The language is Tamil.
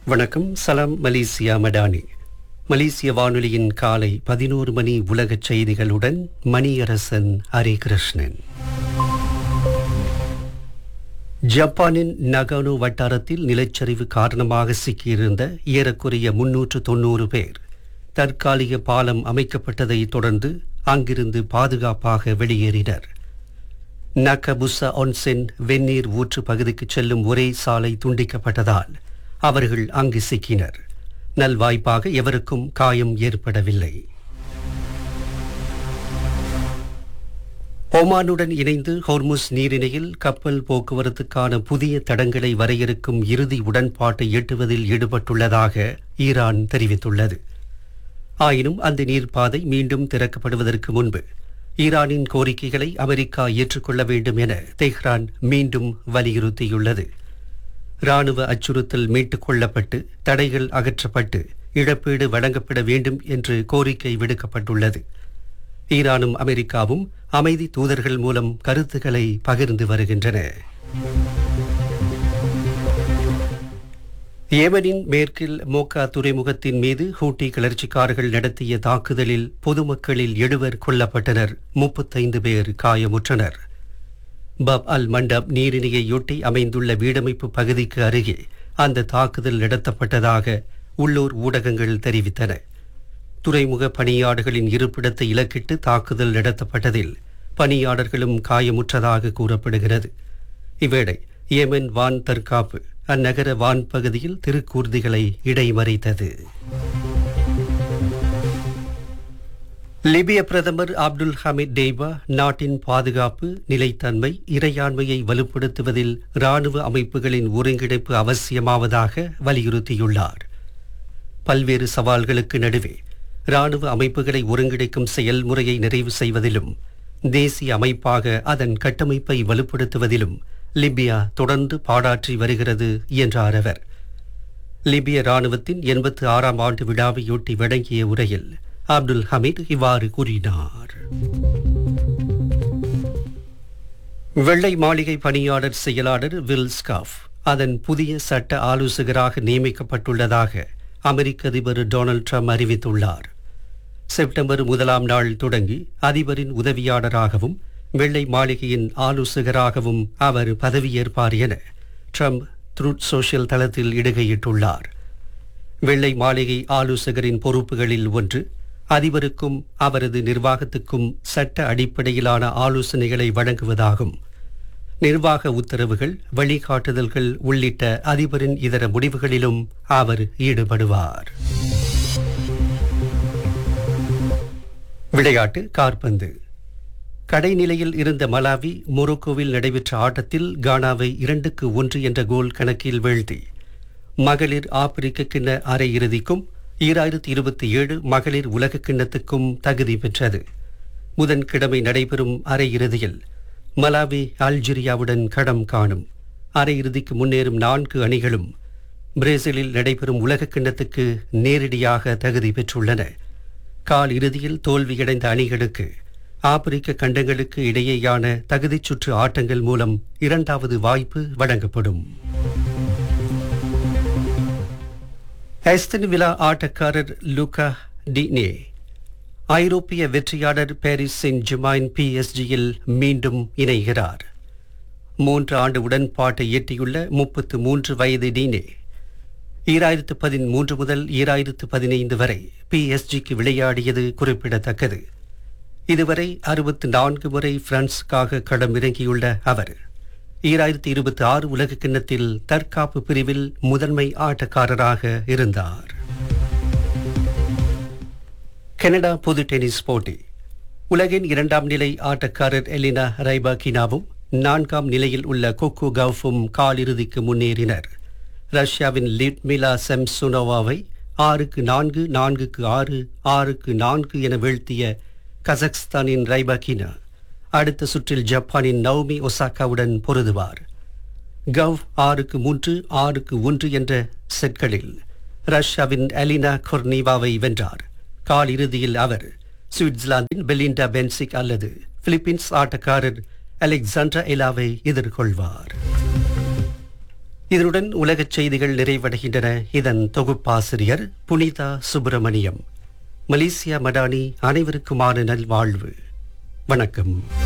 வணக்கம் சலாம் மலேசியா மடானி மலேசிய வானொலியின் காலை பதினோரு மணி உலகச் செய்திகளுடன் மணியரசன் ஹரிகிருஷ்ணன் ஜப்பானின் நகானோ வட்டாரத்தில் நிலச்சரிவு காரணமாக சிக்கியிருந்த ஏறக்குறைய முன்னூற்று தொன்னூறு பேர் தற்காலிக பாலம் அமைக்கப்பட்டதை தொடர்ந்து அங்கிருந்து பாதுகாப்பாக வெளியேறினர் நக்கபுசா ஒன்சென் வெந்நீர் ஊற்று பகுதிக்கு செல்லும் ஒரே சாலை துண்டிக்கப்பட்டதால் அவர்கள் அங்கு சிக்கினர் நல்வாய்ப்பாக எவருக்கும் காயம் ஏற்படவில்லை ஒமானுடன் இணைந்து ஹோர்முஸ் நீரிணையில் கப்பல் போக்குவரத்துக்கான புதிய தடங்களை வரையறுக்கும் இறுதி உடன்பாட்டை எட்டுவதில் ஈடுபட்டுள்ளதாக ஈரான் தெரிவித்துள்ளது ஆயினும் அந்த நீர்ப்பாதை மீண்டும் திறக்கப்படுவதற்கு முன்பு ஈரானின் கோரிக்கைகளை அமெரிக்கா ஏற்றுக்கொள்ள வேண்டும் என தெஹ்ரான் மீண்டும் வலியுறுத்தியுள்ளது ராணுவ அச்சுறுத்தல் மீட்டுக் கொள்ளப்பட்டு தடைகள் அகற்றப்பட்டு இழப்பீடு வழங்கப்பட வேண்டும் என்று கோரிக்கை விடுக்கப்பட்டுள்ளது ஈரானும் அமெரிக்காவும் அமைதி தூதர்கள் மூலம் கருத்துக்களை பகிர்ந்து வருகின்றன ஏமனின் மேற்கில் மோக்கா துறைமுகத்தின் மீது ஹூட்டி கிளர்ச்சிக்காரர்கள் நடத்திய தாக்குதலில் பொதுமக்களில் எழுவர் கொல்லப்பட்டனர் முப்பத்தைந்து பேர் காயமுற்றனர் பப் அல் மண்டப் நீரிணையையொட்டி அமைந்துள்ள வீடமைப்பு பகுதிக்கு அருகே அந்த தாக்குதல் நடத்தப்பட்டதாக உள்ளூர் ஊடகங்கள் தெரிவித்தன துறைமுக பணியாளர்களின் இருப்பிடத்தை இலக்கிட்டு தாக்குதல் நடத்தப்பட்டதில் பணியாளர்களும் காயமுற்றதாக கூறப்படுகிறது இவ்வேளை ஏமன் வான் தற்காப்பு அந்நகர வான் பகுதியில் திருக்கூர்திகளை இடைமறித்தது லிபிய பிரதமர் அப்துல் ஹமீத் டெய்பா நாட்டின் பாதுகாப்பு நிலைத்தன்மை இறையாண்மையை வலுப்படுத்துவதில் ராணுவ அமைப்புகளின் ஒருங்கிணைப்பு அவசியமாவதாக வலியுறுத்தியுள்ளார் பல்வேறு சவால்களுக்கு நடுவே ராணுவ அமைப்புகளை ஒருங்கிணைக்கும் செயல்முறையை நிறைவு செய்வதிலும் தேசிய அமைப்பாக அதன் கட்டமைப்பை வலுப்படுத்துவதிலும் லிபியா தொடர்ந்து பாடாற்றி வருகிறது என்றார் அவர் லிபிய ராணுவத்தின் எண்பத்து ஆறாம் ஆண்டு விழாவையொட்டி வழங்கிய உரையில் அப்துல் ஹமீத் இவ்வாறு கூறினார் வெள்ளை மாளிகை பணியாளர் செயலாளர் வில் ஸ்காஃப் அதன் புதிய சட்ட ஆலோசகராக நியமிக்கப்பட்டுள்ளதாக அமெரிக்க அதிபர் டொனால்ட் ட்ரம்ப் அறிவித்துள்ளார் செப்டம்பர் முதலாம் நாள் தொடங்கி அதிபரின் உதவியாளராகவும் வெள்ளை மாளிகையின் ஆலோசகராகவும் அவர் பதவியேற்பார் என ட்ரம்ப் த்ரூட் சோஷியல் தளத்தில் இடுகையிட்டுள்ளார் வெள்ளை மாளிகை ஆலோசகரின் பொறுப்புகளில் ஒன்று அதிபருக்கும் அவரது நிர்வாகத்துக்கும் சட்ட அடிப்படையிலான ஆலோசனைகளை வழங்குவதாகும் நிர்வாக உத்தரவுகள் வழிகாட்டுதல்கள் உள்ளிட்ட அதிபரின் இதர முடிவுகளிலும் அவர் ஈடுபடுவார் விளையாட்டு கார்பந்து கடைநிலையில் இருந்த மலாவி மொரோக்கோவில் நடைபெற்ற ஆட்டத்தில் கானாவை இரண்டுக்கு ஒன்று என்ற கோல் கணக்கில் வீழ்த்தி மகளிர் ஆப்பிரிக்க கிண்ண அரையிறுதிக்கும் ஈராயிரத்தி இருபத்தி ஏழு மகளிர் உலக கிண்ணத்துக்கும் தகுதி பெற்றது புதன்கிழமை நடைபெறும் அரையிறுதியில் மலாவி அல்ஜீரியாவுடன் களம் காணும் அரையிறுதிக்கு முன்னேறும் நான்கு அணிகளும் பிரேசிலில் நடைபெறும் உலக கிண்ணத்துக்கு நேரடியாக தகுதி பெற்றுள்ளன கால் இறுதியில் தோல்வியடைந்த அணிகளுக்கு ஆப்பிரிக்க கண்டங்களுக்கு இடையேயான தகுதிச் சுற்று ஆட்டங்கள் மூலம் இரண்டாவது வாய்ப்பு வழங்கப்படும் ஆஸ்டன் விழா ஆட்டக்காரர் லூகா டினே ஐரோப்பிய வெற்றியாளர் பாரிஸ் செயின்ட் ஜெமாயின் பிஎஸ்ஜியில் மீண்டும் இணைகிறார் மூன்று ஆண்டு உடன்பாட்டை எட்டியுள்ள முப்பத்து மூன்று வயது டீனே ஈராயிரத்து பதிமூன்று முதல் ஈராயிரத்து பதினைந்து வரை பிஎஸ்ஜிக்கு விளையாடியது குறிப்பிடத்தக்கது இதுவரை அறுபத்து நான்கு முறை பிரான்சுக்காக களமிறங்கியுள்ள அவர் ஈராயிரத்தி இருபத்தி ஆறு உலக கிண்ணத்தில் தற்காப்பு பிரிவில் முதன்மை ஆட்டக்காரராக இருந்தார் கனடா பொது டென்னிஸ் போட்டி உலகின் இரண்டாம் நிலை ஆட்டக்காரர் எலினா ரைபாகினாவும் நான்காம் நிலையில் உள்ள கொக்கு கவுஃபும் காலிறுதிக்கு முன்னேறினர் ரஷ்யாவின் லிட்மிலா செம்சுனோவாவை ஆறுக்கு நான்கு நான்குக்கு ஆறு ஆறுக்கு நான்கு என வீழ்த்திய கசக்ஸ்தானின் ரைபாகினா அடுத்த சுற்றில் ஜப்பானின் நவுமி ஒசாக்காவுடன் பொருதுவார் கவ் ஆறுக்கு மூன்று ஆறுக்கு ஒன்று என்ற செட்களில் ரஷ்யாவின் அலினா கொர்னிவாவை வென்றார் கால் இறுதியில் அவர் சுவிட்சர்லாந்தின் பெலிண்டா பென்சிக் அல்லது பிலிப்பீன்ஸ் ஆட்டக்காரர் அலெக்சாண்ட்ரா எலாவை எதிர்கொள்வார் இதனுடன் உலகச் செய்திகள் நிறைவடைகின்றன இதன் தொகுப்பாசிரியர் புனிதா சுப்பிரமணியம் மலேசியா மடானி அனைவருக்குமான நல்வாழ்வு வணக்கம்